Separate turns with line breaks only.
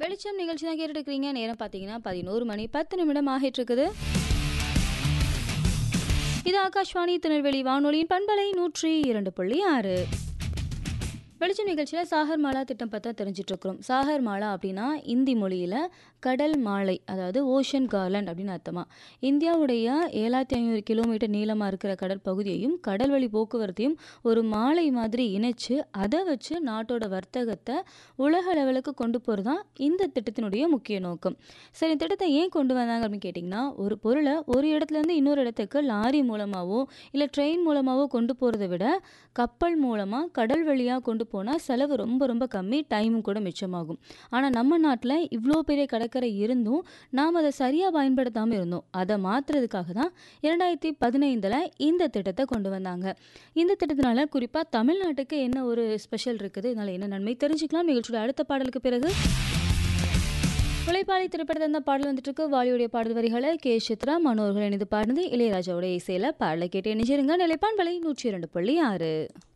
வெளிச்சம் நிகழ்ச்சி தான் கேட்டுட்டு இருக்கிறீங்க நேரம் பார்த்தீங்கன்னா பதினோரு மணி பத்து நிமிடம் ஆகிட்டு இருக்குது இது ஆகாஷ்வாணி திருநெல்வேலி வானொலியின் பண்பலை நூற்றி இரண்டு புள்ளி ஆறு வெளிச்சம் நிகழ்ச்சியில் சாகர் மாலா திட்டம் பார்த்தா தெரிஞ்சிட்டு இருக்கிறோம் சாகர் மாலா அப்படின்னா இந்தி மொழியில் கடல் மாலை அதாவது ஓஷன் கார்லண்ட் அப்படின்னு அர்த்தமா இந்தியாவுடைய ஏழாயிரத்தி ஐநூறு கிலோமீட்டர் நீளமாக இருக்கிற கடற்பகுதியையும் கடல்வழி போக்குவரத்தையும் ஒரு மாலை மாதிரி இணைச்சு அதை வச்சு நாட்டோட வர்த்தகத்தை உலக லெவலுக்கு கொண்டு போகிறது தான் இந்த திட்டத்தினுடைய முக்கிய நோக்கம் சரி இந்த திட்டத்தை ஏன் கொண்டு வந்தாங்க அப்படின்னு கேட்டிங்கன்னா ஒரு பொருளை ஒரு இடத்துலேருந்து இன்னொரு இடத்துக்கு லாரி மூலமாகவோ இல்லை ட்ரெயின் மூலமாகவோ கொண்டு போகிறத விட கப்பல் மூலமாக கடல் வழியாக கொண்டு போனால் செலவு ரொம்ப ரொம்ப கம்மி டைமும் கூட மிச்சமாகும் ஆனால் நம்ம நாட்டில் இவ்வளோ பெரிய கடற்கரை இருந்தும் நாம் அதை சரியாக பயன்படுத்தாமல் இருந்தோம் அதை மாற்றுறதுக்காக தான் இரண்டாயிரத்தி பதினைந்தில் இந்த திட்டத்தை கொண்டு வந்தாங்க இந்த திட்டத்தினால குறிப்பாக தமிழ்நாட்டுக்கு என்ன ஒரு ஸ்பெஷல் இருக்குது இதனால் என்ன நன்மை தெரிஞ்சுக்கலாம் நிகழ்ச்சியோட அடுத்த பாடலுக்கு பிறகு உழைப்பாளி திரைப்படத்தில் இருந்த பாடல் வந்துட்டு இருக்கு வாலியுடைய பாடல் வரிகளை கே சித்ரா மனோர்கள் இணைந்து பாடுனது இளையராஜாவுடைய இசையில பாடலை கேட்டு இணைஞ்சிருங்க நிலைப்பான் விலை நூற்றி இரண்டு புள்ளி ஆறு